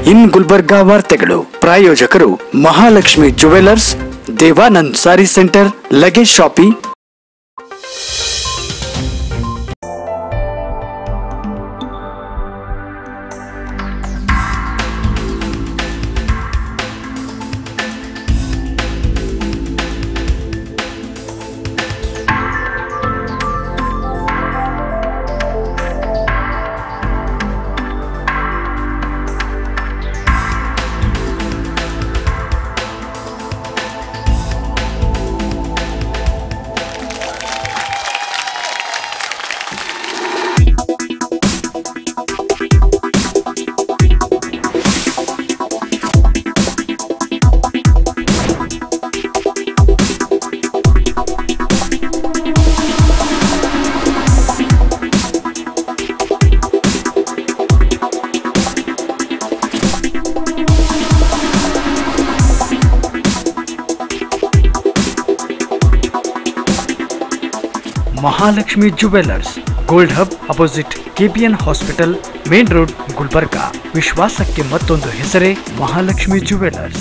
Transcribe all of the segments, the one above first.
ಇನ್ ಗುಲ್ಬರ್ಗಾ ವಾರ್ತೆಗಳು ಪ್ರಾಯೋಜಕರು Mahalakshmi jewellers Devanand sari centre luggage shoppe Mahalakshmi jewellers gold hub opposite KPN hospital main road Gulbarga ವಿಶ್ವಾಸಕ್ಕೆ ಮತ್ತೊಂದು ಹೆಸರೇ ಮಹಾಲಕ್ಷ್ಮಿ ಜುವೆಲರ್ಸ್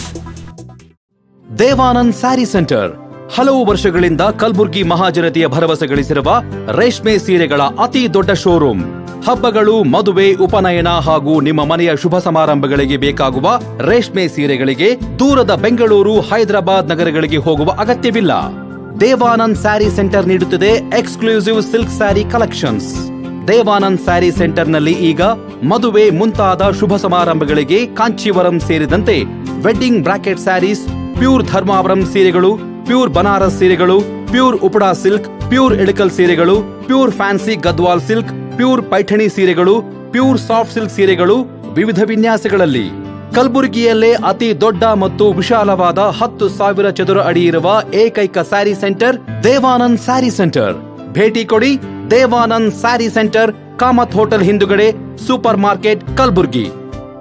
ದೇವಾನಂದ್ ಸ್ಯಾರಿ ಸೆಂಟರ್ ಹಲವು ವರ್ಷಗಳಿಂದ ಕಲ್ಬುರ್ಗಿ ಮಹಾಜನತೆಯ ಭರವಸೆ ಗಳಿಸಿರುವ ರೇಷ್ಮೆ ಸೀರೆಗಳ ಅತಿ ದೊಡ್ಡ ಶೋರೂಮ್ ಹಬ್ಬಗಳು ಮದುವೆ ಉಪನಯನ ಹಾಗೂ ನಿಮ್ಮ ಮನೆಯ ಶುಭ ಸಮಾರಂಭಗಳಿಗೆ ಬೇಕಾಗುವ ರೇಷ್ಮೆ ಸೀರೆಗಳಿಗೆ ದೂರದ ಬೆಂಗಳೂರು ಹೈದರಾಬಾದ್ ನಗರಗಳಿಗೆ ಹೋಗುವ ಅಗತ್ಯವಿಲ್ಲ ದೇವಾನಂದ್ ಸ್ಯಾರಿ ಸೆಂಟರ್ ನೀಡುತ್ತಿದೆ exclusive silk sari collections Devanand sari ಸೆಂಟರ್ನಲ್ಲಿ ಈಗ ಮದುವೆ ಮುಂತಾದ ಶುಭ ಸಮಾರಂಭಗಳಿಗೆ ಕಾಂಚೀವರಂ ಸೇರಿದಂತೆ wedding brocade saris pure Dharmavaram ಸೀರೆಗಳು ಪ್ಯೂರ್ ಬನಾರಸ್ ಸೀರೆಗಳು pure Uppada silk pure Ilkal ಸೀರೆಗಳು pure fancy Gadwal silk pure Paithani ಸೀರೆಗಳು ಪ್ಯೂರ್ ಸಾಫ್ಟ್ ಸಿಲ್ಕ್ ಸೀರೆಗಳು ವಿವಿಧ ವಿನ್ಯಾಸಗಳಲ್ಲಿ ಕಲಬುರಗಿಯಲ್ಲೇ ಅತಿ ದೊಡ್ಡ ಮತ್ತು ವಿಶಾಲವಾದ ಹತ್ತು ಸಾವಿರ ಚದುರ ಅಡಿ ಇರುವ ಏಕೈಕ ಸ್ಯಾರಿ ಸೆಂಟರ್ ದೇವಾನಂದ್ ಸ್ಯಾರಿ ಸೆಂಟರ್ ಭೇಟಿ ಕೊಡಿ ದೇವಾನಂದ್ ಸ್ಯಾರಿ ಸೆಂಟರ್ ಕಾಮತ್ ಹೋಟೆಲ್ ಹಿಂದುಗಡೆ supermarket Kalaburgi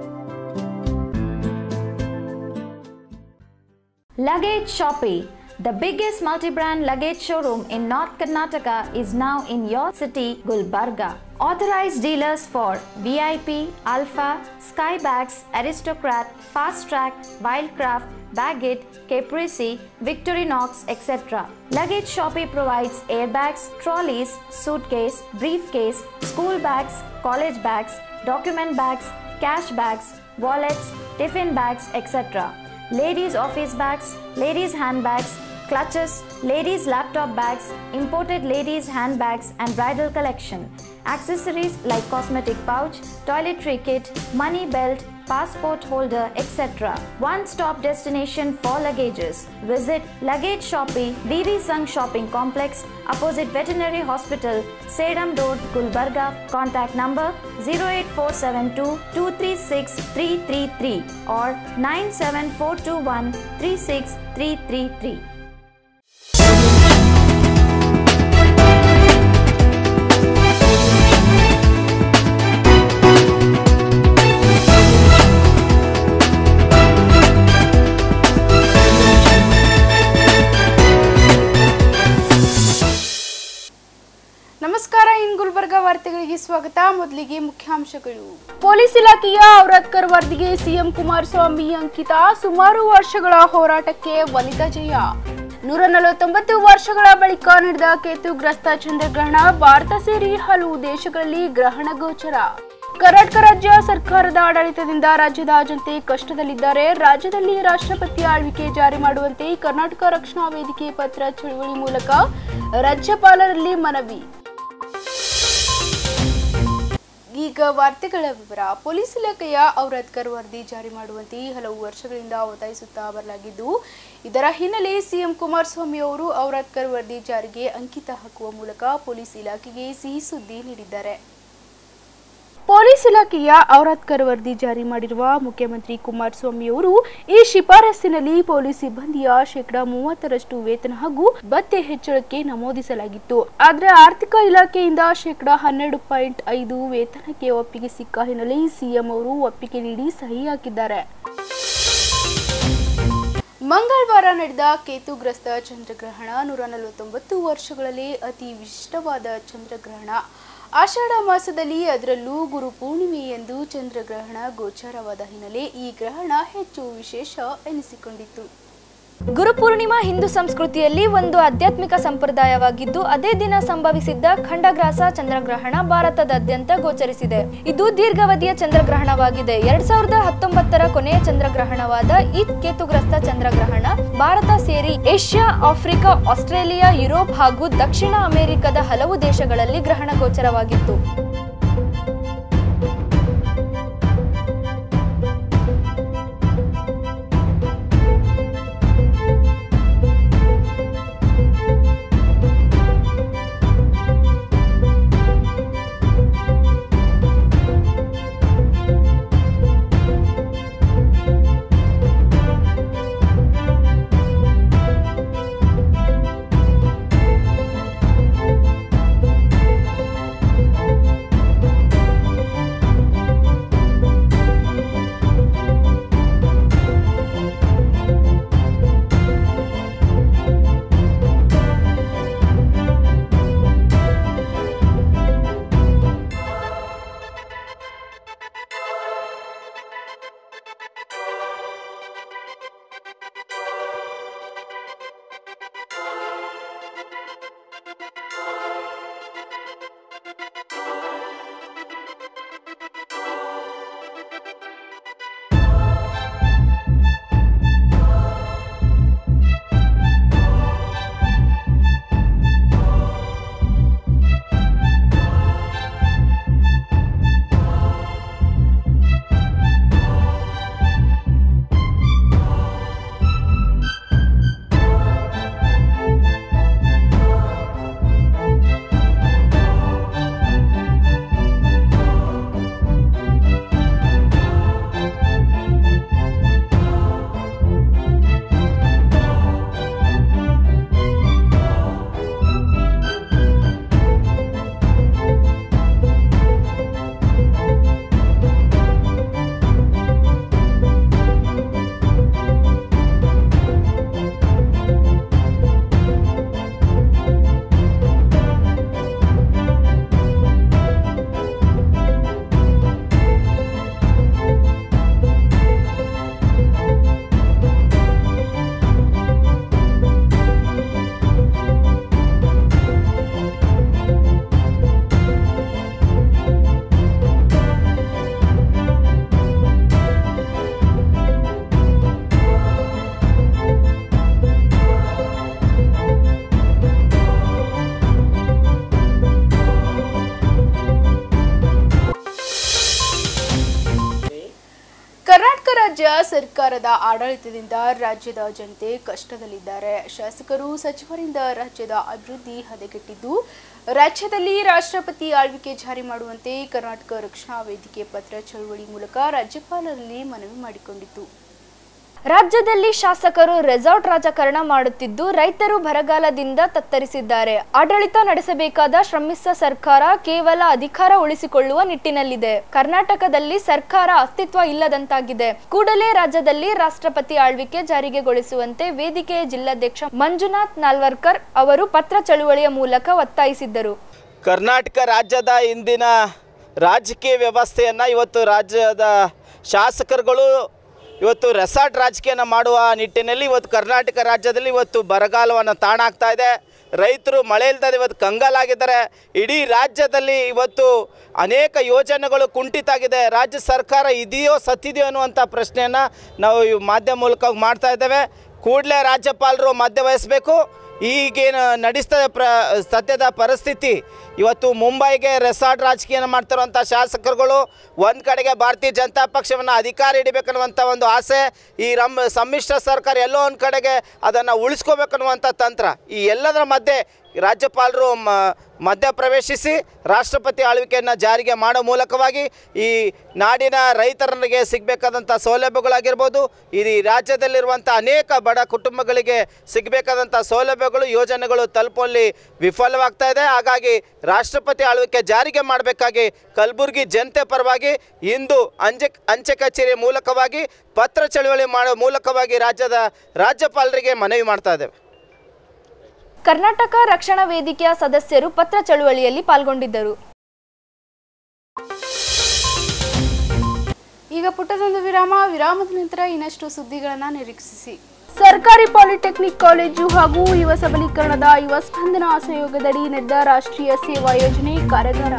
Luggage Shoppe, the biggest multi-brand luggage showroom in North Karnataka is now in your city, Gulbarga. Authorized dealers for VIP, Alpha, Skybags, Aristocrat, Fast Track, Wildcraft, Baggett, Caprese, Victorinox, etc. Luggage Shoppe provides airbags, trolleys, suitcase, briefcase, school bags, college bags, document bags, cash bags, wallets, tiffin bags, etc. Ladies office bags, ladies handbags, clutches, ladies laptop bags, imported ladies handbags and bridal collection. Accessories like cosmetic pouch, toiletry kit, money belt, passport holder, etc. One-stop destination for luggages. Visit Luggage Shoppe, VV Sung Shopping Complex, opposite Veterinary Hospital, Sedam Road, Gulbarga. Contact number 08472 236 333 or 97421 36333. ನಮಸ್ಕಾರ ಇನ್ ಗುಲ್ಬರ್ಗ ವಾರ್ತೆಗಳಿಗೆ ಸ್ವಾಗತ ಮೊದಲಿಗೆ ಮುಖ್ಯಾಂಶಗಳು police ಇಲಾಖೆಯ ಔರಾದ್ಕರ್ ವರದಿಗೆ CM Kumaraswamy ಅಂಕಿತ ಸುಮಾರು ವರ್ಷಗಳ ಹೋರಾಟಕ್ಕೆ ಒಲಿದ ಜಯ ನೂರ ನಲವತ್ತೊಂಬತ್ತು ವರ್ಷಗಳ ಬಳಿಕ ನಡೆದ ಕೇತುಗ್ರಸ್ತ ಚಂದ್ರಗ್ರಹಣ ಭಾರತ ಸೇರಿ ಹಲವು ದೇಶಗಳಲ್ಲಿ ಗ್ರಹಣ ಗೋಚರ ಕರ್ನಾಟಕ ರಾಜ್ಯ ಸರ್ಕಾರದ ಆಡಳಿತದಿಂದ ರಾಜ್ಯದ ಜನತೆ ಕಷ್ಟದಲ್ಲಿದ್ದಾರೆ ರಾಜ್ಯದಲ್ಲಿ ರಾಷ್ಟ್ರಪತಿ ಆಳ್ವಿಕೆ ಜಾರಿ ಮಾಡುವಂತೆ ಕರ್ನಾಟಕ ರಕ್ಷಣಾ ವೇದಿಕೆ ಪತ್ರ ಚಳುವಳಿ ಮೂಲಕ ರಾಜ್ಯಪಾಲರಲ್ಲಿ ಮನವಿ ಈಗ ವಾರ್ತೆಗಳ ವಿವರ ಪೊಲೀಸ್ ಇಲಾಖೆಯ ಔರಾದ್ಕರ್ ವರದಿ ಜಾರಿ ಮಾಡುವಂತೆ ಹಲವು ವರ್ಷಗಳಿಂದ ಒತ್ತಾಯಿಸುತ್ತಾ ಬರಲಾಗಿದ್ದು ಇದರ ಹಿನ್ನೆಲೆ ಸಿಎಂ ಕುಮಾರಸ್ವಾಮಿ ಅವರು ಔರಾದ್ಕರ್ ವರದಿ ಜಾರಿಗೆ ಅಂಕಿತ ಹಾಕುವ ಮೂಲಕ ಪೊಲೀಸ್ ಇಲಾಖೆಗೆ ಸಿಹಿ ಸುದ್ದಿ ನೀಡಿದ್ದಾರೆ ಪೊಲೀಸ್ ಇಲಾಖೆಯ ಔರಾದ್ಕರ್ ವರದಿ ಜಾರಿ ಮಾಡಿರುವ ಮುಖ್ಯಮಂತ್ರಿ ಕುಮಾರಸ್ವಾಮಿ ಅವರು ಈ ಶಿಫಾರಸ್ಸಿನಲ್ಲಿ ಪೊಲೀಸ್ ಸಿಬ್ಬಂದಿಯ ಶೇಕಡಾ ಮೂವತ್ತರಷ್ಟು ವೇತನ ಹಾಗೂ ಭತ್ಯೆ ಹೆಚ್ಚಳಕ್ಕೆ ನಮೂದಿಸಲಾಗಿತ್ತು ಆದರೆ ಆರ್ಥಿಕ ಇಲಾಖೆಯಿಂದ ಶೇಕಡಾ ಹನ್ನೆರಡು ಪಾಯಿಂಟ್ ಐದು ವೇತನಕ್ಕೆ ಒಪ್ಪಿಗೆ ಸಿಕ್ಕ ಹಿನ್ನೆಲೆ ಸಿಎಂ ಅವರು ಒಪ್ಪಿಗೆ ನೀಡಿ ಸಹಿ ಹಾಕಿದ್ದಾರೆ ಮಂಗಳವಾರ ನಡೆದ ಕೇತುಗ್ರಸ್ತ ಚಂದ್ರಗ್ರಹಣ ನೂರ ನಲವತ್ತೊಂಬತ್ತು ವರ್ಷಗಳಲ್ಲಿ ಅತಿ ವಿಶಿಷ್ಟವಾದ ಚಂದ್ರಗ್ರಹಣ ಆಷಾಢ ಮಾಸದಲ್ಲಿ ಅದರಲ್ಲೂ ಗುರು ಪೂರ್ಣಿಮೆಯೆಂದು ಚಂದ್ರಗ್ರಹಣ ಗೋಚರವಾದ ಹಿನ್ನೆಲೆ ಈ ಗ್ರಹಣ ಹೆಚ್ಚು ವಿಶೇಷ ಎನಿಸಿಕೊಂಡಿತ್ತು ಗುರುಪೂರ್ಣಿಮಾ ಹಿಂದೂ ಸಂಸ್ಕೃತಿಯಲ್ಲಿ ಒಂದು ಆಧ್ಯಾತ್ಮಿಕ ಸಂಪ್ರದಾಯವಾಗಿದ್ದು ಅದೇ ದಿನ ಸಂಭವಿಸಿದ್ದ ಖಂಡಗ್ರಾಸ ಚಂದ್ರಗ್ರಹಣ ಭಾರತದಾದ್ಯಂತ ಗೋಚರಿಸಿದೆ ಇದು ದೀರ್ಘಾವಧಿಯ ಚಂದ್ರಗ್ರಹಣವಾಗಿದೆ ಎರಡ್ ಸಾವಿರದ ಹತ್ತೊಂಬತ್ತರ ಕೊನೆಯ ಚಂದ್ರಗ್ರಹಣವಾದ ಈ ಕೇತುಗ್ರಸ್ತ ಚಂದ್ರಗ್ರಹಣ ಭಾರತ ಸೇರಿ ಏಷ್ಯಾ ಆಫ್ರಿಕಾ ಆಸ್ಟ್ರೇಲಿಯಾ ಯುರೋಪ್ ಹಾಗೂ ದಕ್ಷಿಣ ಅಮೆರಿಕದ ಹಲವು ದೇಶಗಳಲ್ಲಿ ಗ್ರಹಣ ಗೋಚರವಾಗಿತ್ತು ಕರ್ನಾಟಕ ರಾಜ್ಯ ಸರ್ಕಾರದ ಆಡಳಿತದಿಂದ ರಾಜ್ಯದ ಜನತೆ ಕಷ್ಟದಲ್ಲಿದ್ದಾರೆ ಶಾಸಕರು ಸಚಿವರಿಂದ ರಾಜ್ಯದ ಅಭಿವೃದ್ಧಿ ಹದಗೆಟ್ಟಿದ್ದು ರಾಜ್ಯದಲ್ಲಿ ರಾಷ್ಟ್ರಪತಿ ಆಳ್ವಿಕೆ ಜಾರಿ ಮಾಡುವಂತೆ ಕರ್ನಾಟಕ ರಕ್ಷಣಾ ವೇದಿಕೆ ಪತ್ರ ಚಳುವಳಿ ಮೂಲಕ ರಾಜ್ಯಪಾಲರಲ್ಲಿ ಮನವಿ ಮಾಡಿಕೊಂಡಿತ್ತು ರಾಜ್ಯದಲ್ಲಿ ಶಾಸಕರು ರೆಸಾರ್ಟ್ ರಾಜಕಾರಣ ಮಾಡುತ್ತಿದ್ದು ರೈತರು ಬರಗಾಲದಿಂದ ತತ್ತರಿಸಿದ್ದಾರೆ ಆಡಳಿತ ನಡೆಸಬೇಕಾದ ಶ್ರಮಿಸ ಸರ್ಕಾರ ಕೇವಲ ಅಧಿಕಾರ ಉಳಿಸಿಕೊಳ್ಳುವ ನಿಟ್ಟಿನಲ್ಲಿದೆ ಕರ್ನಾಟಕದಲ್ಲಿ ಸರ್ಕಾರ ಅಸ್ತಿತ್ವ ಇಲ್ಲದಂತಾಗಿದೆ ಕೂಡಲೇ ರಾಜ್ಯದಲ್ಲಿ ರಾಷ್ಟ್ರಪತಿ ಆಳ್ವಿಕೆ ಜಾರಿಗೆಗೊಳಿಸುವಂತೆ ವೇದಿಕೆಯ ಜಿಲ್ಲಾಧ್ಯಕ್ಷ ಮಂಜುನಾಥ್ ನಾಲ್ವರ್ಕರ್ ಅವರು ಪತ್ರ ಚಳುವಳಿಯ ಮೂಲಕ ಒತ್ತಾಯಿಸಿದ್ದರು ಕರ್ನಾಟಕ ರಾಜ್ಯದ ಇಂದಿನ ರಾಜಕೀಯ ವ್ಯವಸ್ಥೆಯನ್ನು ಇವತ್ತು ರಾಜ್ಯದ ಶಾಸಕರುಗಳು ಇವತ್ತು ರೆಸಾರ್ಟ್ ರಾಜಕೀಯನ ಮಾಡುವ ನಿಟ್ಟಿನಲ್ಲಿ ಇವತ್ತು ಕರ್ನಾಟಕ ರಾಜ್ಯದಲ್ಲಿ ಇವತ್ತು ಬರಗಾಲವನ್ನು ತಾಣಾಗ್ತಾ ಇದೆ ರೈತರು ಮಳೆ ಇಲ್ದದೆ ಇವತ್ತು ಕಂಗಾಲಾಗಿದ್ದಾರೆ ಇಡೀ ರಾಜ್ಯದಲ್ಲಿ ಇವತ್ತು ಅನೇಕ ಯೋಜನೆಗಳು ಕುಂಠಿತಾಗಿದೆ ರಾಜ್ಯ ಸರ್ಕಾರ ಇದೆಯೋ ಸತ್ತಿದೆಯೋ ಅನ್ನುವಂಥ ಪ್ರಶ್ನೆಯನ್ನು ನಾವು ಈ ಮಾಧ್ಯಮ ಮೂಲಕ ಮಾಡ್ತಾ ಇದ್ದೇವೆ ಕೂಡಲೇ ರಾಜ್ಯಪಾಲರು ಮಧ್ಯವಹಿಸಬೇಕು ಈಗೇನು ನಡೆಸ್ತಾ ಪ್ರ ಸದ್ಯದ ಪರಿಸ್ಥಿತಿ ಇವತ್ತು ಮುಂಬೈಗೆ ರೆಸಾರ್ಟ್ ರಾಜಕೀಯನ ಮಾಡ್ತಿರುವಂಥ ಶಾಸಕರುಗಳು ಒಂದು ಕಡೆಗೆ ಭಾರತೀಯ ಜನತಾ ಪಕ್ಷವನ್ನು ಅಧಿಕಾರ ಹಿಡಿಬೇಕನ್ನುವಂಥ ಒಂದು ಆಸೆ ಈ ರಮ್ ಸಮ್ಮಿಶ್ರ ಸರ್ಕಾರ ಎಲ್ಲೋ ಒಂದು ಕಡೆಗೆ ಅದನ್ನು ಉಳಿಸ್ಕೋಬೇಕನ್ನುವಂಥ ತಂತ್ರ ಈ ಎಲ್ಲದರ ಮಧ್ಯೆ ರಾಜ್ಯಪಾಲರು ಮ ಮಧ್ಯ ಪ್ರವೇಶಿಸಿ ರಾಷ್ಟ್ರಪತಿ ಆಳ್ವಿಕೆಯನ್ನು ಜಾರಿಗೆ ಮಾಡೋ ಮೂಲಕವಾಗಿ ಈ ನಾಡಿನ ರೈತರಿಗೆ ಸಿಗಬೇಕಾದಂಥ ಸೌಲಭ್ಯಗಳಾಗಿರ್ಬೋದು ಈ ರಾಜ್ಯದಲ್ಲಿರುವಂಥ ಅನೇಕ ಬಡ ಕುಟುಂಬಗಳಿಗೆ ಸಿಗಬೇಕಾದಂಥ ಸೌಲಭ್ಯಗಳು ಯೋಜನೆಗಳು ತಲುಪುವಲ್ಲಿ ವಿಫಲವಾಗ್ತಾ ಇದೆ ಹಾಗಾಗಿ ರಾಷ್ಟ್ರಪತಿ ಆಳ್ವಿಕೆ ಜಾರಿಗೆ ಮಾಡಬೇಕಾಗಿ ಕಲಬುರಗಿ ಜನತೆ ಪರವಾಗಿ ಇಂದು ಅಂಚೆ ಅಂಚೆ ಕಚೇರಿ ಮೂಲಕವಾಗಿ ಪತ್ರ ಚಳವಳಿ ಮಾಡೋ ಮೂಲಕವಾಗಿ ರಾಜ್ಯದ ರಾಜ್ಯಪಾಲರಿಗೆ ಮನವಿ ಮಾಡ್ತಾ ಇದ್ದೇವೆ ಕರ್ನಾಟಕ ರಕ್ಷಣಾ ವೇದಿಕೆಯ ಸದಸ್ಯರು ಪತ್ರ ಚಳುವಳಿಯಲ್ಲಿ ಪಾಲ್ಗೊಂಡಿದ್ದರು ಈಗ ಪುಟ್ಟದೊಂದು ವಿರಾಮ ವಿರಾಮದ ನಂತರ ಇನ್ನಷ್ಟು ಸುದ್ದಿಗಳನ್ನು ನಿರೀಕ್ಷಿಸಿ ಸರ್ಕಾರಿ ಪಾಲಿಟೆಕ್ನಿಕ್ ಕಾಲೇಜು ಹಾಗೂ ಯುವ ಸಬಲೀಕರಣದ ಯುವ ಸ್ಪಂದನ ಸಹಯೋಗದಡಿ ನಡೆದ ರಾಷ್ಟ್ರೀಯ ಸೇವಾ ಯೋಜನೆ ಕಾರ್ಯಾಗಾರ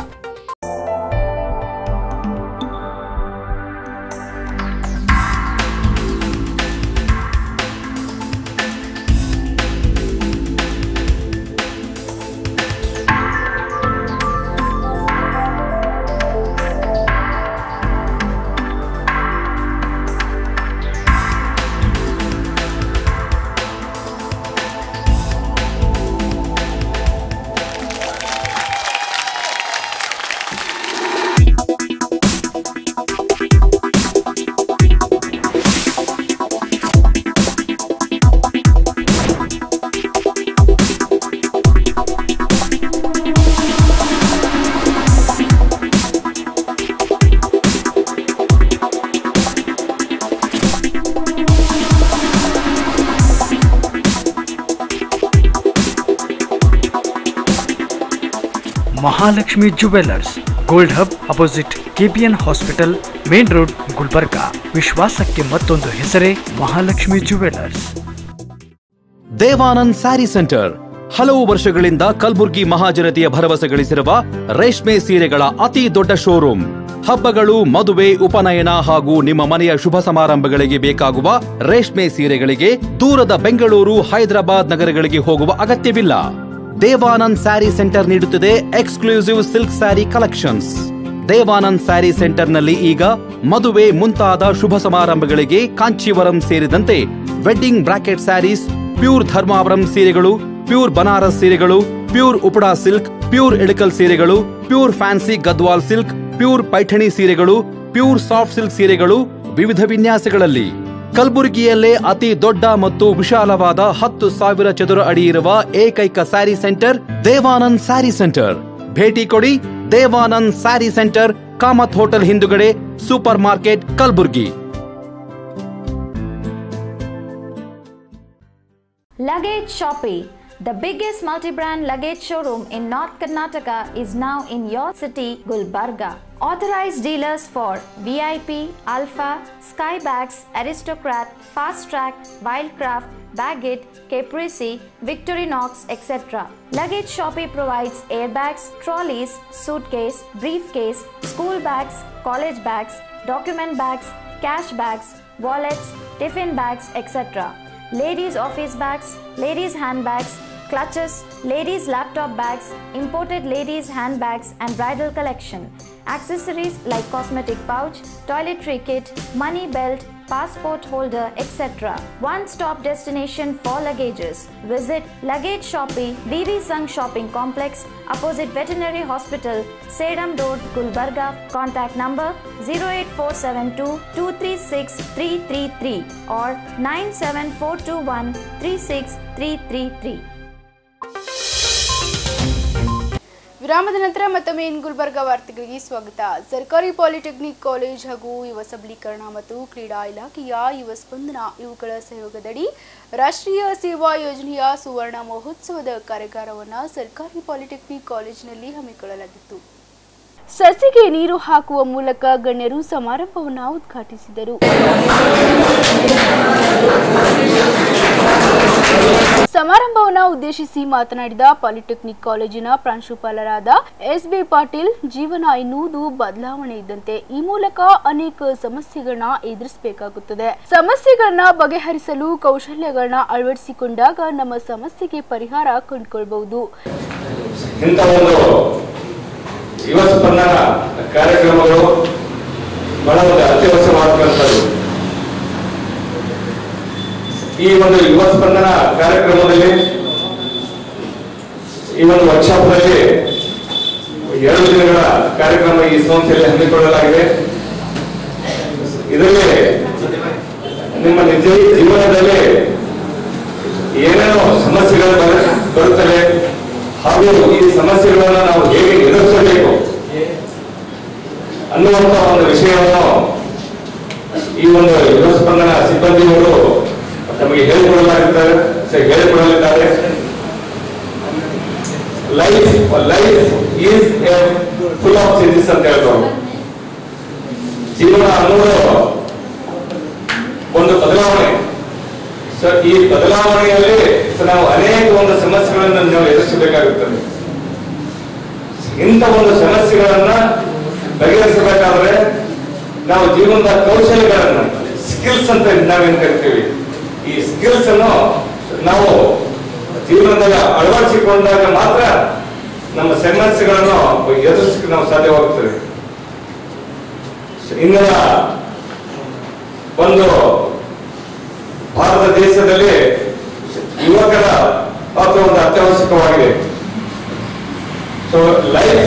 Mahalakshmi jewellers gold hub opposite KPN hospital main road Gulbarga ವಿಶ್ವಾಸಕ್ಕೆ ಮತ್ತೊಂದು ಹೆಸರೇ ಮಹಾಲಕ್ಷ್ಮಿ ಜುವೆಲ್ಲರ್ಸ್ ದೇವಾನಂದ್ ಸ್ಯಾರಿ ಸೆಂಟರ್ ಹಲವು ವರ್ಷಗಳಿಂದ ಕಲ್ಬುರ್ಗಿ ಮಹಾಜನತೆಯ ಭರವಸೆ ಗಳಿಸಿರುವ ರೇಷ್ಮೆ ಸೀರೆಗಳ ಅತಿ ದೊಡ್ಡ ಶೋರೂಮ್ ಹಬ್ಬಗಳು ಮದುವೆ ಉಪನಯನ ಹಾಗೂ ನಿಮ್ಮ ಮನೆಯ ಶುಭ ಸಮಾರಂಭಗಳಿಗೆ ಬೇಕಾಗುವ ರೇಷ್ಮೆ ಸೀರೆಗಳಿಗೆ ದೂರದ ಬೆಂಗಳೂರು ಹೈದರಾಬಾದ್ ನಗರಗಳಿಗೆ ಹೋಗುವ ಅಗತ್ಯವಿಲ್ಲ ದೇವಾನಂದ್ ಸ್ಯಾರಿ ಸೆಂಟರ್ ನೀಡುತ್ತಿದೆ exclusive silk sari collections Devanand sari ಸೆಂಟರ್ನಲ್ಲಿ ಈಗ ಮದುವೆ ಮುಂತಾದ ಶುಭ ಸಮಾರಂಭಗಳಿಗೆ ಕಾಂಚೀವರಂ ಸೇರಿದಂತೆ wedding brocade saris pure Dharmavaram ಸೀರೆಗಳು ಪ್ಯೂರ್ ಬನಾರಸ್ ಸೀರೆಗಳು pure Uppada silk pure Ilkal ಸೀರೆಗಳು pure fancy Gadwal silk pure Paithani ಸೀರೆಗಳು ಪ್ಯೂರ್ ಸಾಫ್ಟ್ ಸಿಲ್ಕ್ ಸೀರೆಗಳು ವಿವಿಧ ವಿನ್ಯಾಸಗಳಲ್ಲಿ ಕಲಬುರಗಿಯಲ್ಲೇ ಅತಿ ದೊಡ್ಡ ಮತ್ತು ವಿಶಾಲವಾದ ಹತ್ತು ಸಾವಿರ ಚದುರ ಅಡಿ ಇರುವ ಏಕೈಕ ಸ್ಯಾರಿ ಸೆಂಟರ್ ದೇವಾನಂದ್ ಸ್ಯಾರಿ ಸೆಂಟರ್ ಭೇಟಿ ಕೊಡಿ ದೇವಾನಂದ್ ಸ್ಯಾರಿ ಸೆಂಟರ್ ಕಾಮತ್ ಹೋಟೆಲ್ ಹಿಂದುಗಡೆ supermarket Kalaburgi Luggage Shoppe, the biggest multi-brand luggage showroom in North Karnataka is now in your city, Gulbarga. Authorized dealers for VIP, Alpha, Skybags, Aristocrat, Fast Track, Wildcraft, Baggett, Caprese, Victorinox, etc. Luggage Shoppe provides airbags, trolleys, suitcase, briefcase, school bags, college bags, document bags, cash bags, wallets, tiffin bags, etc. Ladies' office bags, ladies' handbags, clutches, ladies' laptop bags, imported ladies' handbags, and bridal collection. Accessories like cosmetic pouch, toiletry kit, money belt, passport holder, etc. One stop destination for luggages. Visit Luggage Shoppe, VV Sung Shopping Complex, opposite Veterinary Hospital, Sedam Road, Gulbarga. Contact number 08472 236 333 or 97421 36333. ವಿರಾಮದ ನಂತರ ಮತ್ತೊಮ್ಮೆ ಇನ್ ಗುಲ್ಬರ್ಗ ವಾರ್ತೆಗಳಿಗೆ ಸ್ವಾಗತ ಸರ್ಕಾರಿ polytechnic college ಹಾಗೂ ಯುವ ಸಬಲೀಕರಣ ಮತ್ತು ಕ್ರೀಡಾ ಇಲಾಖೆಯ ಯುವ ಸ್ಪಂದನ ಇವುಗಳ ಸಹಯೋಗದಡಿ ರಾಷ್ಟ್ರೀಯ ಸೇವಾ ಯೋಜನೆಯ ಸುವರ್ಣ ಮಹೋತ್ಸವದ ಕಾರ್ಯಾಗಾರವನ್ನು ಸರ್ಕಾರಿ ಪಾಲಿಟೆಕ್ನಿಕ್ ಕಾಲೇಜಿನಲ್ಲಿ ಹಮ್ಮಿಕೊಳ್ಳಲಾಗಿತ್ತು ಸಸಿಗೆ ನೀರು ಹಾಕುವ ಮೂಲಕ ಗಣ್ಯರು ಸಮಾರಂಭವನ್ನು ಉದ್ಘಾಟಿಸಿದರು ಸಮಾರಂಭವನ್ನು ಉದ್ದೇಶಿಸಿ ಮಾತನಾಡಿದ ಪಾಲಿಟೆಕ್ನಿಕ್ ಕಾಲೇಜಿನ ಪ್ರಾಂಶುಪಾಲರಾದ ಎಸ್ ಬಿ ಪಾಟೀಲ್ ಜೀವನ ಎನ್ನುವುದು ಬದಲಾವಣೆ ಇದ್ದಂತೆ ಈ ಮೂಲಕ ಅನೇಕ ಸಮಸ್ಯೆಗಳನ್ನ ಎದುರಿಸಬೇಕಾಗುತ್ತದೆ ಸಮಸ್ಯೆಗಳನ್ನ ಬಗೆಹರಿಸಲು ಕೌಶಲ್ಯಗಳನ್ನ ಅಳವಡಿಸಿಕೊಂಡಾಗ ನಮ್ಮ ಸಮಸ್ಯೆಗೆ ಪರಿಹಾರ ಕಂಡುಕೊಳ್ಬಹುದು ಇಂಥ ಒಂದು ಯುವ ಸ್ಪಂದನ ಕಾರ್ಯಕ್ರಮಗಳು ಬಹಳ ಒಂದು ಅತ್ಯವಶ್ಯವಾದಂಥದ್ದು ಈ ಒಂದು ಯುವ ಸ್ಪಂದನ ಕಾರ್ಯಕ್ರಮದಲ್ಲಿ ಈ ಒಂದು ವರ್ಕ್ಶಾಪ್ನಲ್ಲಿ ಎರಡು ದಿನಗಳ ಕಾರ್ಯಕ್ರಮ ಈ ಸಂಸ್ಥೆಯಲ್ಲಿ ಹಮ್ಮಿಕೊಳ್ಳಲಾಗಿದೆ ಇದರಲ್ಲಿ ನಿಮ್ಮ ನಿಜ ಜೀವನದಲ್ಲಿ ಏನೇನೋ ಸಮಸ್ಯೆಗಳು ಬರ- ಬರುತ್ತವೆ ಹಾಗೂ ಈ ಸಮಸ್ಯೆಗಳನ್ನು ನಾವು ಹೇಗೆ ಎದುರಿಸಬೇಕು ಅನ್ನುವಂತ ಒಂದು ವಿಷಯವನ್ನು ಈ ಒಂದು ಯುವ ಸ್ಪಂದನ ಸಿಬ್ಬಂದಿಗಳು ನಮಗೆ ಹೇಳಿಕೊಡಲಾಗಿದ್ದಾರೆ ಸ- ಹೇಳಿಕೊಡಲಿದ್ದಾರೆ life life is full of changes ಅಂತ ಹೇಳ್ತಾರೆ ಜೀವನ ಅನ್ನೋದು ಒಂದು ಬದಲಾವಣೆ ಸೊ ಈ ಬದಲಾವಣೆಯಲ್ಲಿ ಸೊ ನಾವು ಅನೇಕ ಒಂದು ಸಮಸ್ಯೆಗಳನ್ನು ನಾವು ಎದುರಿಸಬೇಕಾಗುತ್ತದೆ ಇಂಥ ಒಂದು ಸಮಸ್ಯೆಗಳನ್ನ ಬಗೆಹರಿಸಬೇಕಾದ್ರೆ ನಾವು ಜೀವನದ ಕೌಶಲ್ಯಗಳನ್ನು ಸ್ಕಿಲ್ಸ್ ಅಂತ ನಾವೇನ್ ಕರಿತೀವಿ ಈ ಸ್ಕಿಲ್ಸ್ ಅನ್ನು ನಾವು ಜೀವನದಾಗ ಅಳವಡಿಸಿಕೊಂಡಾಗ ಮಾತ್ರ ನಮ್ಮ ಸಮಸ್ಯೆಗಳನ್ನು ಎದುರಿಸಕ್ಕೆ ನಾವು ಸಾಧ್ಯವಾಗುತ್ತದೆ ಇಂದಿನ ಒಂದು ಭಾರತ ದೇಶದಲ್ಲಿ ಯುವಕರ ಪಾತ್ರ ಒಂದು ಅತ್ಯವಶ್ಯಕವಾಗಿದೆ ಸೊ ಲೈಫ್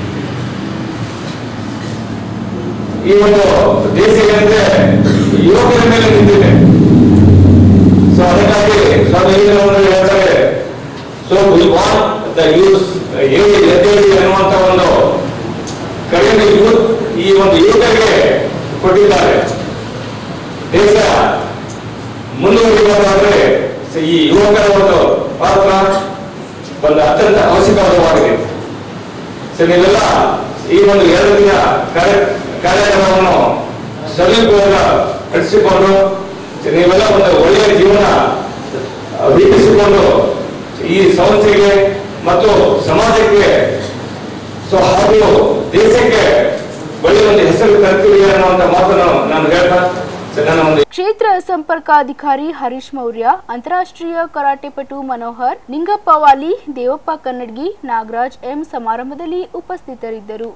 ಈ ಒಂದು ದೇಶ ಏನಿದೆ ಯುವಕರ ಮೇಲೆ ನಿಂತಿದೆ ಸೊ ಅದಕ್ಕಾಗಿ ಸ್ವಾಮಿ ವಿವೇಕಾನಂದರು ಹೇಳ್ತಾರೆ so we want the youth ಹೇಗೆ ಎದ್ದೇಳಿ ಅನ್ನುವಂತ ಒಂದು ಕಡಿಮೆ ಯೂತ್ ಈ ಒಂದು ಯುವಕರಿಗೆ ಕೊಟ್ಟಿದ್ದಾರೆ ದೇಶ ಮುಂದುವರಿಬೇಕಾದ್ರೆ ಸೊ ಈ ಯುವಕರ ಒಂದು ಪಾತ್ರ ಒಂದು ಅತ್ಯಂತ ಅವಶ್ಯಕವಾಗಿದೆ ಸೊ ನೀವೆಲ್ಲ ಈ ಒಂದು ಎರಡು ದಿನ ಕಾರ್ಯ ಕಾರ್ಯಕ್ರಮವನ್ನು ಸದುಪಯೋಗ ಪಡಿಸಿಕೊಂಡು ಸೊ ನೀವೆಲ್ಲ ಒಂದು ಒಳ್ಳೆಯ ಜೀವನ ರೂಪಿಸಿಕೊಂಡು ಈ ಸಂಸ್ಥೆಗೆ ಮತ್ತು ಸಮಾಜಕ್ಕೆ ಸೊ ಹಾಗೂ ದೇಶಕ್ಕೆ ಒಳ್ಳೆಯ ಒಂದು ಹೆಸರು ತರ್ತೀವಿ ಅನ್ನುವಂತ ಮಾತನ್ನು ನಾನು ಹೇಳ್ತಾ ಸೊ ನನ್ನ ಒಂದು ಕ್ಷೇತ್ರ ಸಂಪರ್ಕಾಧಿಕಾರಿ ಹರೀಶ್ ಮೌರ್ಯ ಅಂತಾರಾಷ್ಟ್ರೀಯ ಕರಾಟೆಪಟು ಮನೋಹರ್ ನಿಂಗಪ್ಪ ವಾಲಿ ದೇವಪ್ಪ ಕನ್ನಡ್ಗಿ ನಾಗರಾಜ್ ಎಂ ಸಮಾರಂಭದಲ್ಲಿ ಉಪಸ್ಥಿತರಿದ್ದರು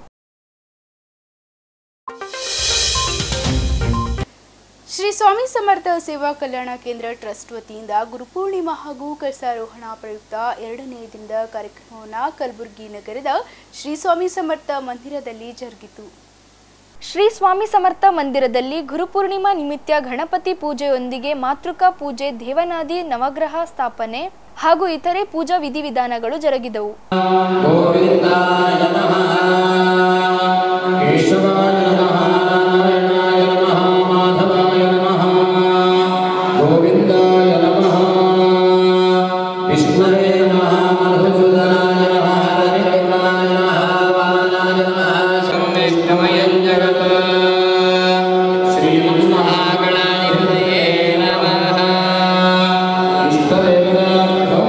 ಶ್ರೀ ಸ್ವಾಮಿ ಸಮರ್ಥ ಸೇವಾ ಕಲ್ಯಾಣ ಕೇಂದ್ರ ಟ್ರಸ್ಟ್ ವತಿಯಿಂದ ಗುರುಪೂರ್ಣಿಮಾ ಹಾಗೂ ಕಳಸಾರೋಹಣ ಪ್ರಯುಕ್ತ ಎರಡನೇ ದಿನದ ಕಾರ್ಯಕ್ರಮವನ್ನು ಕಲಬುರಗಿ ನಗರದ ಶ್ರೀ ಸ್ವಾಮಿ ಸಮರ್ಥ ಮಂದಿರದಲ್ಲಿ ಜರುಗಿತು ಶ್ರೀ ಸ್ವಾಮಿ ಸಮರ್ಥ ಮಂದಿರದಲ್ಲಿ ಗುರುಪೂರ್ಣಿಮಾ ನಿಮಿತ್ತ ಗಣಪತಿ ಪೂಜೆಯೊಂದಿಗೆ ಮಾತೃಕಾ ಪೂಜೆ ದೇವನಾದಿ ನವಗ್ರಹ ಸ್ಥಾಪನೆ ಹಾಗೂ ಇತರೆ ಪೂಜಾ ವಿಧಿವಿಧಾನಗಳು ಜರುಗಿದವು ಗೋವಿಂದಾಯ ನಮಃ ಕೇಶವಾಯ ನಮಃ ನಾರಾಯಣಾಯ ನಮಃ ಮಾಧವಾಯ ನಮಃ ಗೋವಿಂದಾಯ ನಮಃ ವಿಷ್ಣುವೇ ನಮಃ ಮಧುಸೂದನಾಯ ನಮಃ ಹರಿಹರಾಯ ನಮಃ ವಾಮನಾಯ ನಮಃ ಸಂವಿಷ್ಣುಮಯಂ ಜಗತ್ ಶ್ರೀಮನ್ಮಹಾಗಣಾಧಿಪತಯೇ ನಮಃ ಇಷ್ಟದೇವತಾಭ್ಯೋ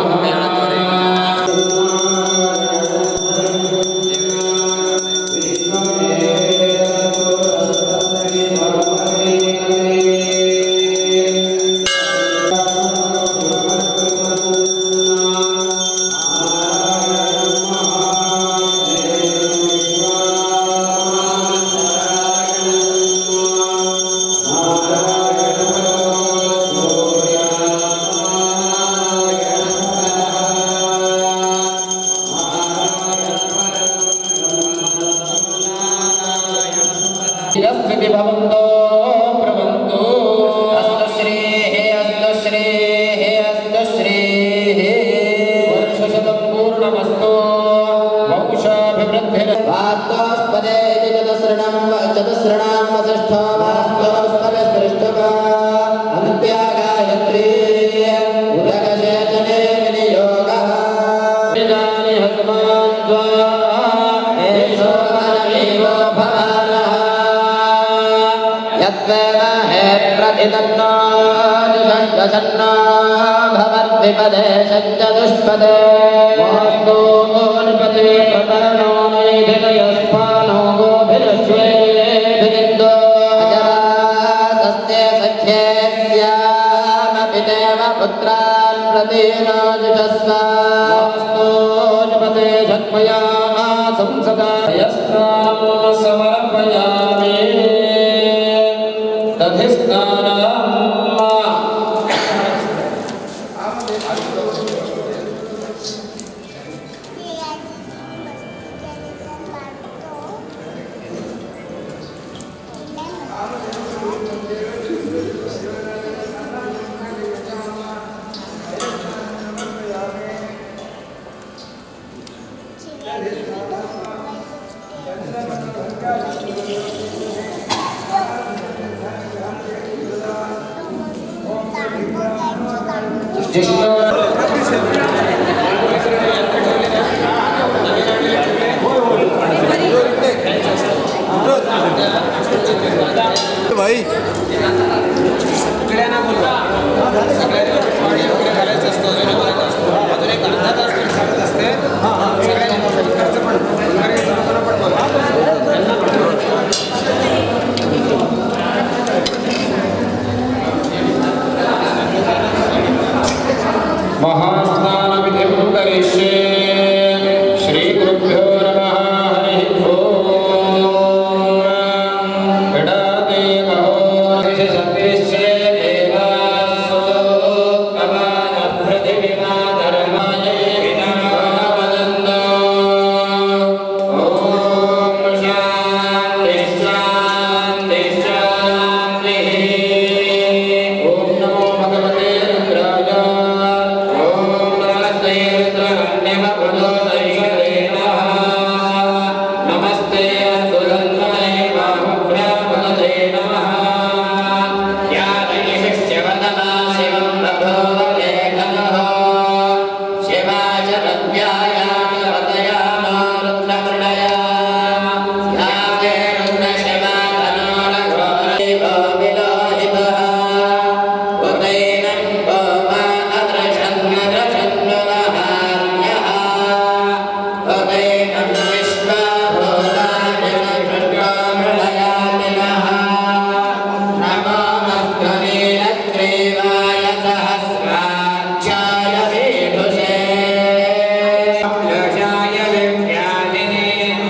यस्मिति भवन्तो प्रवन्तु अस्तु श्रीः अस्तु श्रीः अस्तु श्रीः वर्षशतं पूर्णमस्तु वंशाभिवृद्धिर वास्तवस्पदे इति चतुसृणं चतुसृणां वसिष्ठो वास्तवस्पदस्पृष्टका अन्त्या गायत्री उदकशेचने विनियोगः निजानि हसमान् द्वा एषो मनमेवो भवानः यत्वेव हे प्रतिदन्नो दुषण्डसन्नो भवद्विपदे सञ्चतुष्पदे वास्तु निपदे प्रतरणो नैधिलयस्पानो गोभिरश्वेभिरिन्दो अजरा तस्य सख्ये स्यामपि देव पुत्रान् प्रतीनो जुषस्व वास्तु निपदे जन्मया संसदा यस्नां समर्पयामि दधिस्नानम् ಜಿಷ್ಣು भाई सगळ्यांना बोलवा सगळ्यांना योग्य करायचं असतं अजून करायचं असतं अजून एक अर्धा तास तरी सांगत असते सगळ्यांना खर्च पण घरी लोकांना पण बोलवा महास्नानविधिं करिष्ये श्रीगुरुभ्यो नमः हरिः ओम् गडादेवहो सतीश्ये देवासोत्तमानपृथिविमा धर्मायै विनावदन्तो ॐ शान्ति शान्ति शान्तिः ॐ नमो भगवते रुद्राय ॐ नमस्ते रुद्रगण्यमप्रदोषैषधे नमः नमस्ते सुरन्मने बाहुभ्यामदते नमः या शिष्यवदना शिवं प्रभोवते खलः शिवा च प्रत्यायामवतयामो रुद्रमृणया या ते रुद्रशिवा तनोरघोरेवो विलोहितः उदैनं गोमा अदृशन्नदृशन्नुलहार्यः उदैनं विश्वभूतानिलकृष्णमृळयातिनः नमो मस्करीलग्रीवाय सहस्राक्षाय वीढुषे यशाय विद्यादिने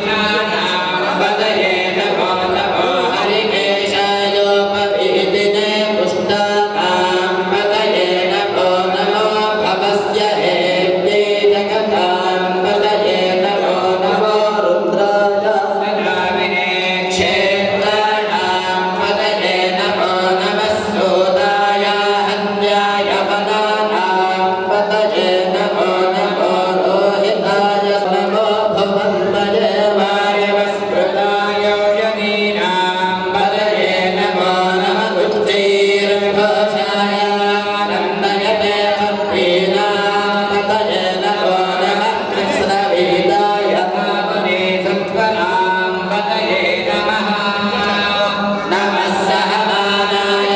पदये नमो नमो हरिकेशायोपवीदिने पुष्टाकां पदये नमो नमो भवस्य हेत्यै जगतां पदये नमो नमो रुद्राय नगामिने क्षेत्राणां पदये नमो नमः सोदाय हन्याय वदानां पदये नमो नमो रोहिताय नमो भवन्तये वायवस्कृताय यनीनां पदये नमो नमः उच्चैर्घोषाय नन्दयते भक्तीनां पदये नमो नमः कृष्णवेदाय मामने सत्वनां पदये नमः नमः सहमानाय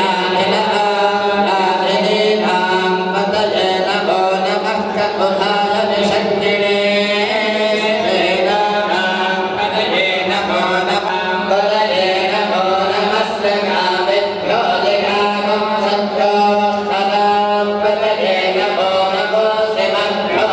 नित्याखिलकाराधिनीनां पदये नमो नमः ककुलाय निषङ्गिणे वेदानां पदये नमो नमः पदये नमो नमस्य कामेभ्यो जगागं सभ्यो सदां पदये नमो नमो शिवभ्यो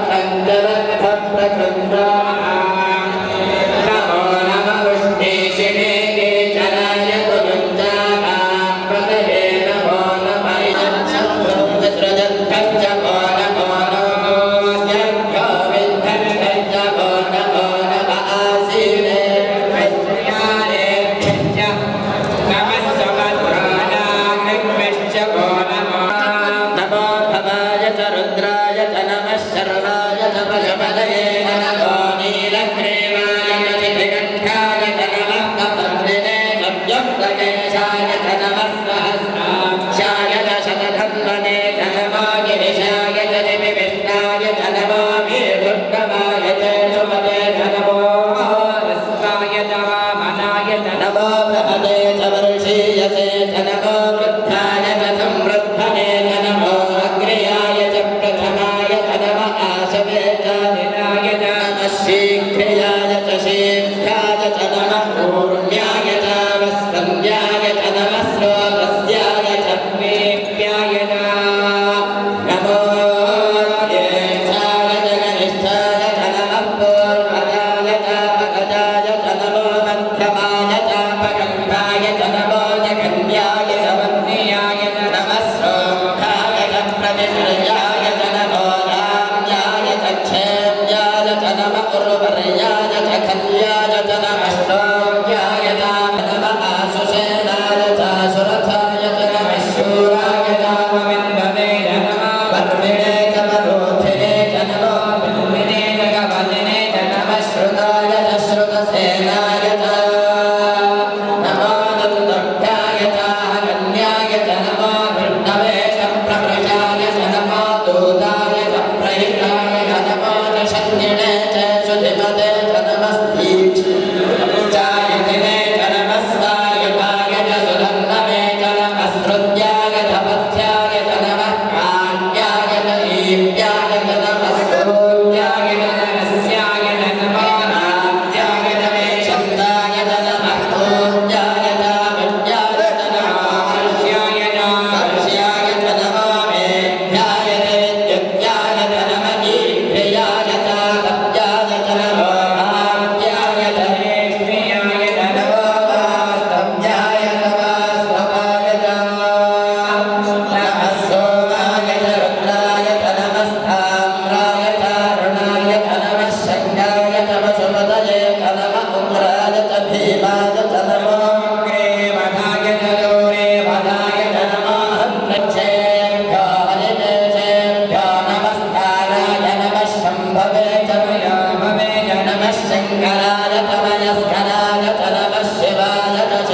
नमो नमः पुष्टिशिने केचराय पुरुञ्जानां पदये नमो नमः पितृजभ्यश्च वो नमो नमो यभ्यो विद्धभ्यश्च वो नमो नमः आसीने विद्यारेभ्यश्च नमः समद्राणाग्निभ्यश्च वो नमो नमो भवाय च रुद्राय च नमः शर्वाय च पशुपतये नमो नीलग्रीवाय च शिखिगण्ठाय च नमः कपन्दिने सव्यक्तकेशाय च नमः सहस्राक्षाय च शतधन्वने च नमो गिरिशाय च दिविविष्टाय च नमो वीरुत्तमाय च सुमते च नमो हस्ताय च वामनाय च नमो बृहदे च वर्षीयसे च नमो वृद्धाय च संवृद्धने च नमो अग्र्याय च प्रथमाय च नम आशवे च दिनाय च नमः शीघ्र्याय च शीघ्राय च नमः पूर्ण्याय च वस्कन्द्याय च नमः श्लोकस्याय च मेप्याय च नमो ज्येष्ठाय च कनिष्ठाय च नमः पूर्वजाय च पगजाय च नमो मध्यमाय च पगण्ठाय च नमः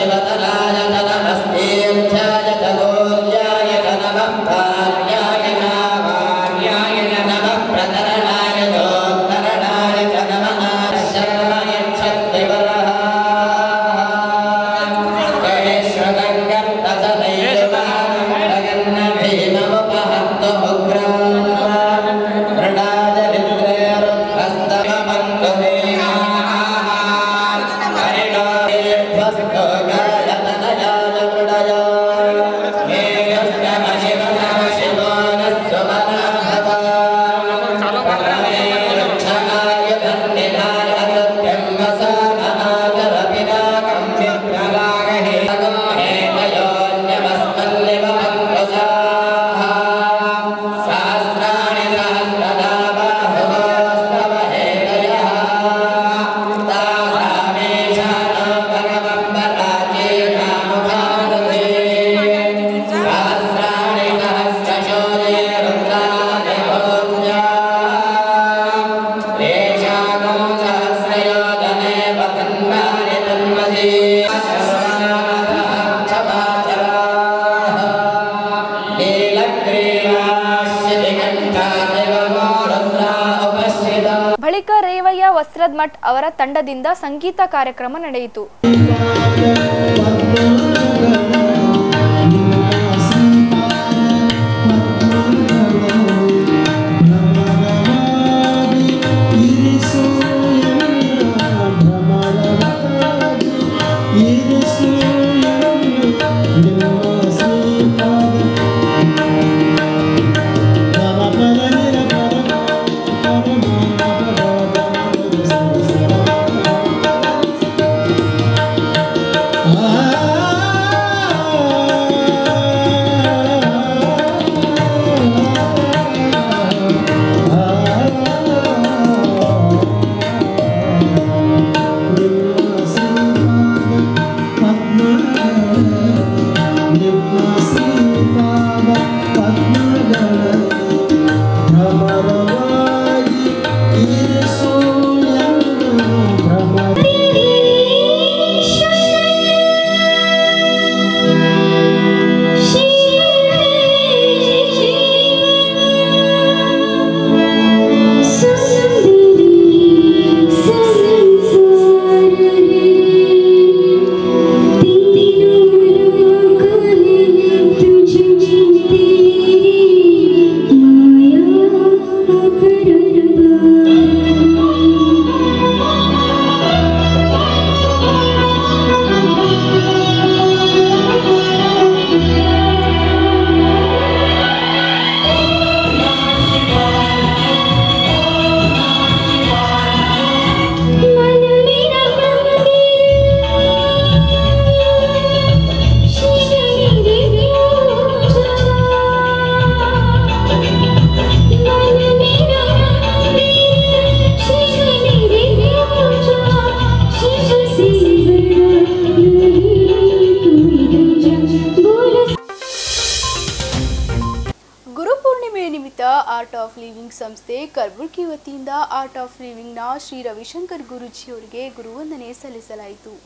शिवतराय च नमस्तीर्थ्याय च गौर्याय च नमः भार्याय च भार्याय च नमः प्रतरणाय चोत्तरणाय च नमः शर्माय क्षत्रिवरः जगन्न भीममुपहत्तु उग्रान् मृडादरिद्रे रुद्रस्तममन्तु देहाः हरिणोऽध्वस्तो गायतनयाय मृडया मे यष्टमशिवनः शिवो नः सुमना भवान् रक्षणाय धन्यनाय कृत्यं वसामनाचरपिनाकं विप्रलागहे हेतयोन्यमस्मल्लिवमङ्कुशाः सहस्राणि सहस्रनामाहुवस्तव हेतयः तासामेषानो भगवम्बराजेनामुखादुते सहस्राणि सहस्रशोरे रुद्राणि भोज्याः येषागं सहस्रयोजने वतन्वानि तन्मसि उपस्थिता ಬಳಿಕ ರೇವಯ್ಯ ವಸ್ತ್ರದ್ ಮಠ್ ಅವರ ತಂಡದಿಂದ ಸಂಗೀತ ಕಾರ್ಯಕ್ರಮ ನಡೆಯಿತು ಗುರುಪೂರ್ಣಿಮೆಯ ನಿಮಿತ್ತ ಆರ್ಟ್ ಆಫ್ ಲಿವಿಂಗ್ ಸಂಸ್ಥೆ ಕಲಬುರಗಿ ವತಿಯಿಂದ ಆರ್ಟ್ ಆಫ್ ಲಿವಿಂಗ್ನ ಶ್ರೀ ರವಿಶಂಕರ್ ಗುರುಜಿಯವರಿಗೆ ಗುರುವಂದನೆ ಸಲ್ಲಿಸಲಾಯಿತು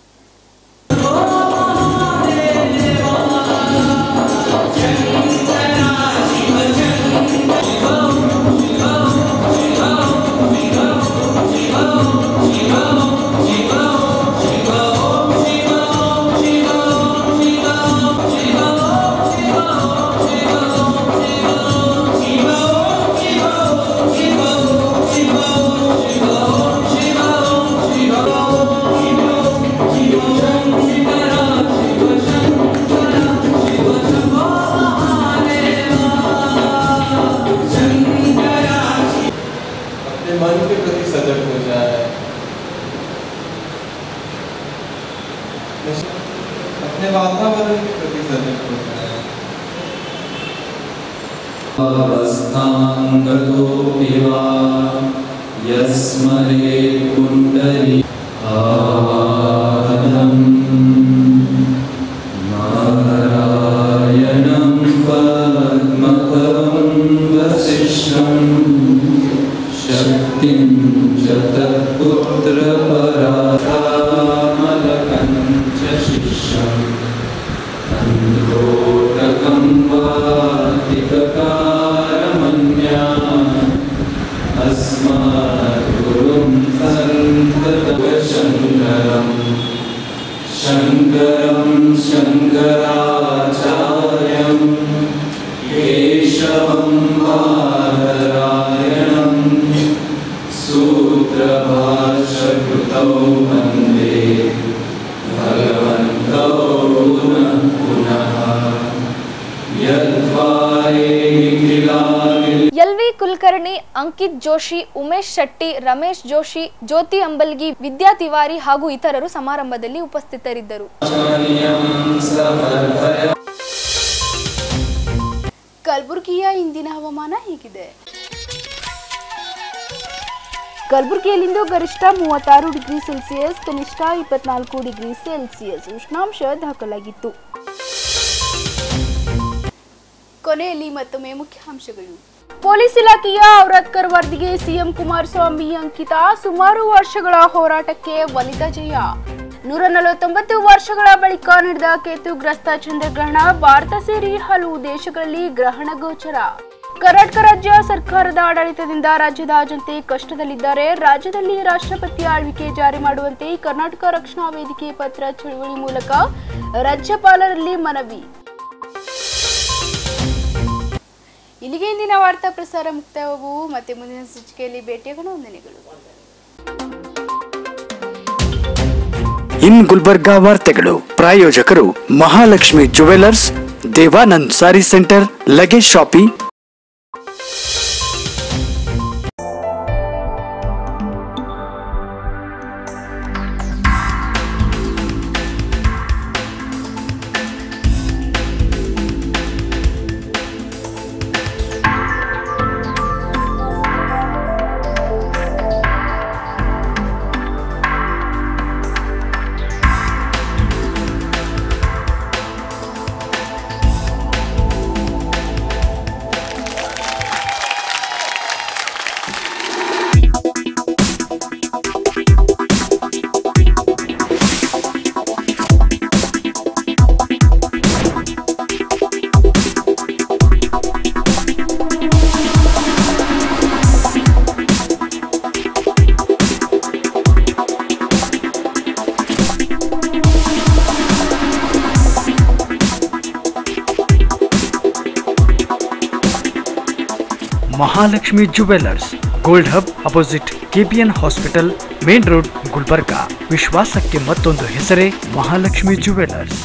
अपने मन के प्रति सजग हो जाए अपने वातावरण के प्रति सजग हो जाए अवस्थां गतोऽपि वा यस्मरे पुण्डरी आवाहनम् नारायणं पद्मकरं वसिष्ठम् शक्तिं च तत्पुत्रपरामलकं च शिष्यम् लोटकं वातिककारमन्या अस्मद्गुरुं सन्ततशङ्करम् शङ्करं शङ्कराचार्यं केशवं बादरायणं सूत्रभाष्यकृतौ वन्दे भगवन्तौ पुनः पुनः यद्वारे निखिलानि ಎಲ್ವಿ ಕುಲಕರ್ಣಿ ಅಂಕಿತ್ ಜೋಶಿ ಉಮೇಶ್ ಶೆಟ್ಟಿ ರಮೇಶ್ ಜೋಶಿ ಜ್ಯೋತಿ ಅಂಬಲ್ಗಿ ವಿದ್ಯಾ ತಿವಾರಿ ಹಾಗೂ ಇತರರು ಸಮಾರಂಭದಲ್ಲಿ ಉಪಸ್ಥಿತರಿದ್ದರು ಕಲಬುರಗಿಯ ಇಂದಿನ ಹವಾಮಾನ ಹೀಗಿದೆ ಕಲಬುರಗಿಯಲ್ಲಿಂದು ಗರಿಷ್ಠ ಮೂವತ್ತಾರು ಡಿಗ್ರಿ ಸೆಲ್ಸಿಯಸ್ ಕನಿಷ್ಠ ಇಪ್ಪತ್ನಾಲ್ಕು ಡಿಗ್ರಿ ಸೆಲ್ಸಿಯಸ್ ಉಷ್ಣಾಂಶ ದಾಖಲಾಗಿತ್ತು ಕೊನೆಯಲ್ಲಿ ಮತ್ತೊಮ್ಮೆ ಮುಖ್ಯಾಂಶಗಳು ಪೊಲೀಸ್ ಇಲಾಖೆಯ ಔರತ್ಕರ್ ವರದಿಗೆ ಸಿಎಂ ಕುಮಾರಸ್ವಾಮಿ ಅಂಕಿತ ಸುಮಾರು ವರ್ಷಗಳ ಹೋರಾಟಕ್ಕೆ ಒಲಿದ ಜಯ ನೂರ ನಲವತ್ತೊಂಬತ್ತು ವರ್ಷಗಳ ಬಳಿಕ ನಡೆದ ಕೇತುಗ್ರಸ್ತ ಚಂದ್ರಗ್ರಹಣ ಭಾರತ ಸೇರಿ ಹಲವು ದೇಶಗಳಲ್ಲಿ ಗ್ರಹಣ ಗೋಚರ ಕರ್ನಾಟಕ ರಾಜ್ಯ ಸರ್ಕಾರದ ಆಡಳಿತದಿಂದ ರಾಜ್ಯದ ಜನತೆ ಕಷ್ಟದಲ್ಲಿದ್ದಾರೆ ರಾಜ್ಯದಲ್ಲಿ ರಾಷ್ಟ್ರಪತಿ ಆಳ್ವಿಕೆ ಜಾರಿ ಮಾಡುವಂತೆ ಕರ್ನಾಟಕ ರಕ್ಷಣಾ ವೇದಿಕೆ ಪತ್ರ ಚಳುವಳಿ ಮೂಲಕ ರಾಜ್ಯಪಾಲರಲ್ಲಿ ಮನವಿ ಇಲ್ಲಿಗೆ ಇಂದಿನ ವಾರ್ತಾ ಪ್ರಸಾರ ಮುಕ್ತಾಯವಾಗುವು ಮತ್ತೆ ಮುಂದಿನ ಸಂಚಿಕೆಯಲ್ಲಿ ಭೇಟಿಯಾಗೋಣ ವಂದನೆಗಳು ಇನ್ ಗುಲ್ಬರ್ಗಾ ವಾರ್ತೆಗಳು ಪ್ರಾಯೋಜಕರು Mahalakshmi jewellers Devanand sari centre luggage shoppe Mahalakshmi jewellers gold hub opposite KPN hospital main road Gulbarga ವಿಶ್ವಾಸಕ್ಕೆ ಮತ್ತೊಂದು ಹೆಸರೇ ಮಹಾಲಕ್ಷ್ಮಿ ಜುವೆಲರ್ಸ್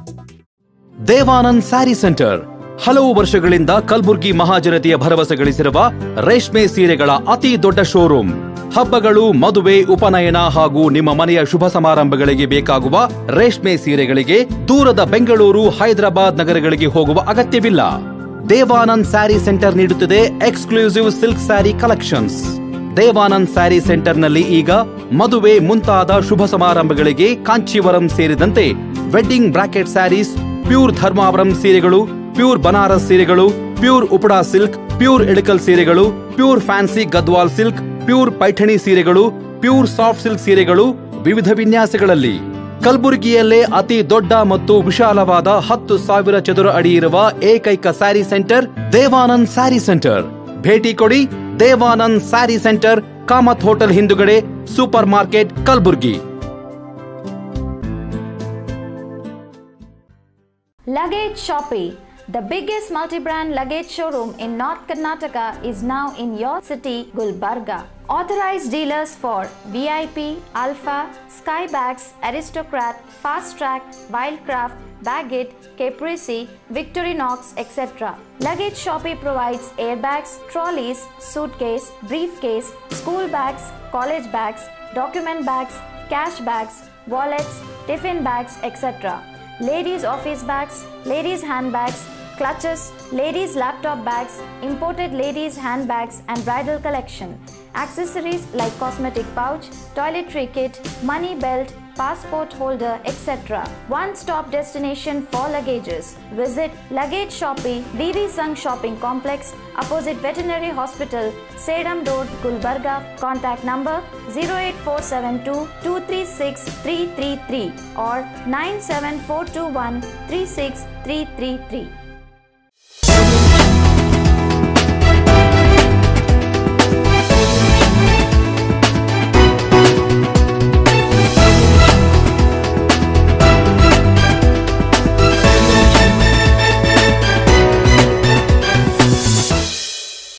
ದೇವಾನಂದ್ ಸ್ಯಾರಿ ಸೆಂಟರ್ ಹಲವು ವರ್ಷಗಳಿಂದ ಕಲ್ಬುರ್ಗಿ ಮಹಾಜನತೆಯ ಭರವಸೆ ಗಳಿಸಿರುವ ರೇಷ್ಮೆ ಸೀರೆಗಳ ಅತಿ ದೊಡ್ಡ ಶೋರೂಮ್ ಹಬ್ಬಗಳು ಮದುವೆ ಉಪನಯನ ಹಾಗೂ ನಿಮ್ಮ ಮನೆಯ ಶುಭ ಸಮಾರಂಭಗಳಿಗೆ ಬೇಕಾಗುವ ರೇಷ್ಮೆ ಸೀರೆಗಳಿಗೆ ದೂರದ ಬೆಂಗಳೂರು ಹೈದರಾಬಾದ್ ನಗರಗಳಿಗೆ ಹೋಗುವ ಅಗತ್ಯವಿಲ್ಲ ದೇವಾನಂದ್ ಸ್ಯಾರಿ ಸೆಂಟರ್ ನೀಡುತ್ತಿದೆ exclusive silk sari collections Devanand sari ಸೆಂಟರ್ನಲ್ಲಿ ಈಗ ಮದುವೆ ಮುಂತಾದ ಶುಭ ಸಮಾರಂಭಗಳಿಗೆ ಕಾಂಚೀವರಂ ಸೇರಿದಂತೆ wedding brocade saris pure Dharmavaram ಸೀರೆಗಳು ಪ್ಯೂರ್ ಬನಾರಸ್ ಸೀರೆಗಳು pure Uppada silk pure Ilkal ಸೀರೆಗಳು pure fancy Gadwal silk pure Paithani ಸೀರೆಗಳು ಪ್ಯೂರ್ ಸಾಫ್ಟ್ ಸಿಲ್ಕ್ ಸೀರೆಗಳು ವಿವಿಧ ವಿನ್ಯಾಸಗಳಲ್ಲಿ ಕಲಬುರಗಿಯಲ್ಲೇ ಅತಿ ದೊಡ್ಡ ಮತ್ತು ವಿಶಾಲವಾದ ಹತ್ತು ಸಾವಿರ ಚದುರ ಅಡಿ ಇರುವ ಏಕೈಕ ಸ್ಯಾರಿ ಸೆಂಟರ್ ದೇವಾನಂದ್ ಸ್ಯಾರಿ ಸೆಂಟರ್ ಭೇಟಿ ಕೊಡಿ ದೇವಾನಂದ್ ಸ್ಯಾರಿ ಸೆಂಟರ್ ಕಾಮತ್ ಹೋಟೆಲ್ ಹಿಂದುಗಡೆ supermarket Kalaburgi Luggage Shoppe, the biggest multi-brand luggage showroom in North Karnataka is now in your city, Gulbarga. Authorized dealers for VIP, Alpha, Skybags, Aristocrat, Fast Track, Wildcraft, Baggett, Caprese, Victorinox, etc. Luggage Shoppe provides airbags, trolleys, suitcase, briefcase, school bags, college bags, document bags, cash bags, wallets, tiffin bags, etc ladies' office bags, ladies' handbags, clutches, ladies' laptop bags, imported ladies' handbags, and bridal collection. Accessories like cosmetic pouch, toiletry kit, money belt, passport holder, etc. One stop destination for luggages. Visit Luggage Shopping, BB Sung Shopping Complex, opposite Veterinary Hospital, Sedam Road, Gulbarga. Contact number 08472 236 333 or 97421 36333.